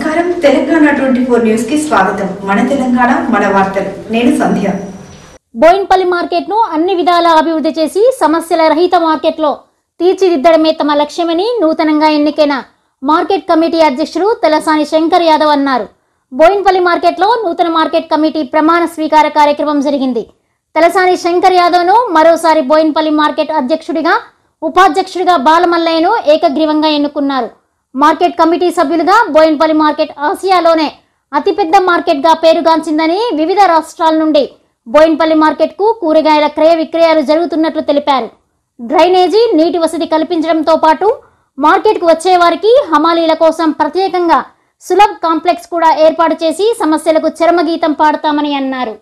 నమస్కారం Telangana twenty four news కి స్వాగతం మన తెలంగాణ మన వార్తలు నేను సంధ్య బోయిన్పల్లి మార్కెట్ను అన్ని విధాలా అభివృద్ధి చేసి సమస్యల రహిత మార్కెట్లో తీర్చిదిద్దడమే తమ లక్ష్యమని నూతనంగా ఎన్నికైన మార్కెట్ కమిటీ అధ్యక్షుడు తెలసాని శంకర్ యాదవ్ అన్నారు బోయిన్పల్లి మార్కెట్లో నూతన మార్కెట్ కమిటీ ప్రమాణ స్వీకార కార్యక్రమం జరిగింది తెలసాని శంకర్ యాదవ్ను మరోసారి బోయిన్పల్లి మార్కెట్ అధ్యక్షుడిగా ఉపాధ్యక్షుడిగా బాలమల్లయ్యను ఏకగ్రీవంగా ఎన్నుకున్నారు మార్కెట్ కమిటీ సభ్యులుగా బోయిన్పల్లి మార్కెట్ ఆసియాలోనే అతిపెద్ద మార్కెట్గా పేరుగాంచిందని వివిధ రాష్ట్రాల నుండి బోయిన్పల్లి మార్కెట్కు కూరగాయల క్రయ విక్రయాలు జరుగుతున్నట్లు తెలిపారు డ్రైనేజీ నీటి వసతి కల్పించడంతో పాటు మార్కెట్కు వచ్చే వారికి హమాలీల కోసం ప్రత్యేకంగా సులభ్ కాంప్లెక్స్ కూడా ఏర్పాటు చేసి సమస్యలకు చరమగీతం పాడతామని అన్నారు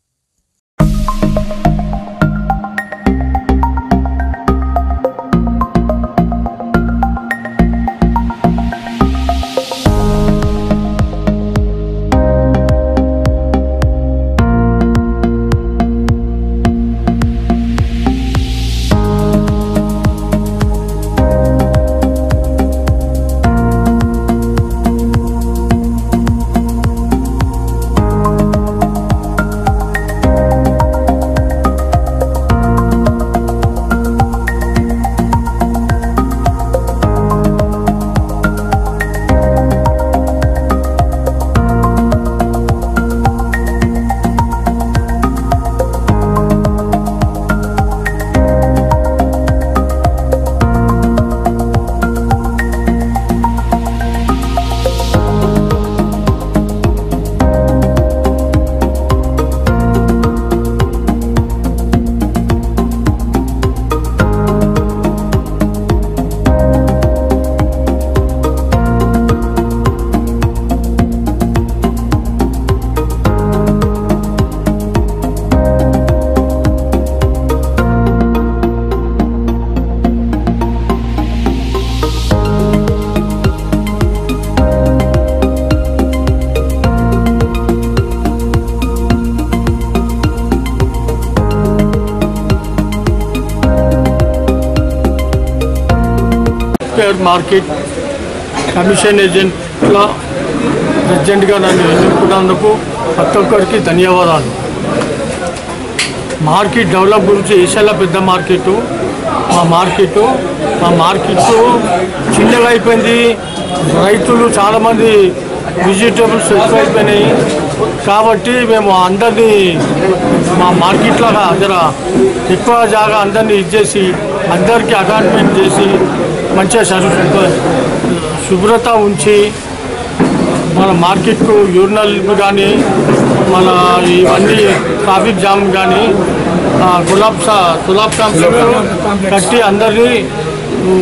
ఫేర్ మార్కెట్ కమిషన్ ఏజెంట్ల ప్రెసిడెంట్గా నన్ను ఎన్నుకున్నందుకు ప్రతి ఒక్కరికి ధన్యవాదాలు మార్కెట్ డెవలప్ గురించి ఏషియాలో పెద్ద మార్కెట్ మా మార్కెట్ మా మార్కెట్ చిన్నగా అయిపోయింది రైతులు చాలామంది వెజిటేబుల్స్ ఎక్కువైపోయినాయి కాబట్టి మేము అందరినీ మా మార్కెట్లో జర ఎక్కువ జాగా అందరినీ ఇచ్చేసి అందరికీ అలాట్మెంట్ చేసి మంచిగా సరు శుభ్రత ఉంచి మన మార్కెట్కు యూరినల్ కానీ మన ఇవన్నీ ట్రాఫిక్ జామ్ కానీ గులాబ్ సా గులాబ్ కాంప్లెక్స్ కట్టి అందరినీ ఊ,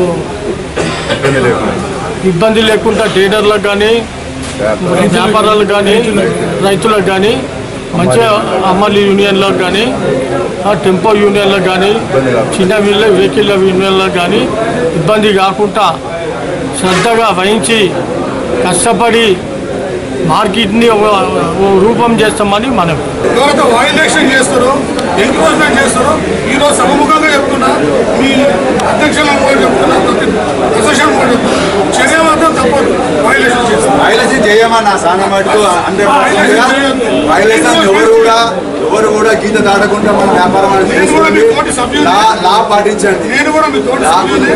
ఇబ్బంది లేకుండా ట్రేడర్లకు కానీ వ్యాపారాలకు కానీ రైతులకు కానీ మంచిగా అమలు యూనియన్లకు కానీ ఆ టెంపో యూనియన్లకు కానీ చిన్న వీళ్ళ వెహికల్ యూనియన్లకు కానీ ఇబ్బంది కాకుండా శ్రద్ధగా వహించి కష్టపడి మార్కెట్ని ఒక ఓ రూపం చేస్తామని మనం ఎవరైతే వైలేషన్ చేస్తారో ఎంక్రోచ్మెంట్ చేస్తారో ఈరోజు సభముఖంగా చెప్తున్నా మీ అధ్యక్షులను కూడా చెప్తున్నా అసోసియేషన్ కూడా చెప్తున్నా చర్య మాత్రం తప్పదు వైలేషన్ చేస్తారు వైలేషన్ చేయమన్నా సాన మటుకు అంటే వైలేషన్ ఎవరు కూడా ఎవరు కూడా గీత దాటకుండా మన వ్యాపారం అనేది నేను కూడా మీ తోటి చేసుకోండి సభ్యుడిని. లా లా పాటించండి నేను కూడా మీ తోటి లా సభ్యుడిని.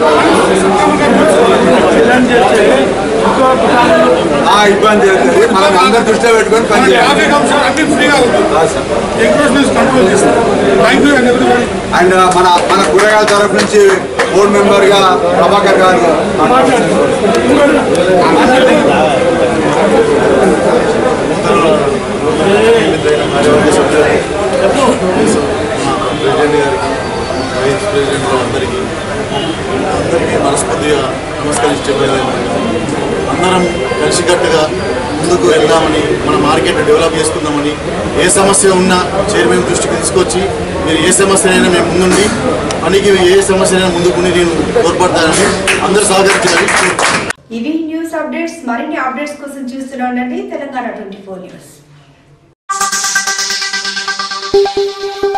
ఆ ఇబ్బంది అవుతుంది మనం అందరు దృష్టిలో పెట్టుకొని పని మనకి చేయాలి ట్రాఫిక్ అంశాలు అన్ని ఫ్రీగా ఉంటుంది ఎంక్రోచ్మెంట్ కంట్రోల్ చేస్తారు thank you and everybody and మన మన కూరగాయల తరఫు నుంచి బోర్డు మెంబర్ గా ప్రభాకర్ గారు ప్రెసిడెంట్ గారికి వైస్ ప్రెసిడెంట్ అందరికీ అందరికీ మనస్ఫూర్తిగా నమస్కరించబోయేది అందరం కలిసికట్టుగా ముందుకు వెళ్దామని మన మార్కెట్ డెవలప్ చేసుకుందామని ఏ సమస్య ఉన్నా చైర్మన్ దృష్టికి తీసుకొచ్చి మీరు ఏ సమస్యనైనా మేము ముందుండి పనికి ఏ సమస్యనైనా ముందుకుని నేను తోడ్పడతానని అందరూ సహకరించాలని కోరుతున్నాను. ఇవి న్యూస్ అప్డేట్స్ మరిన్ని అప్డేట్స్ కోసం చూస్తూనే ఉండండి తెలంగాణ ట్వంటీ ఫోర్ న్యూస్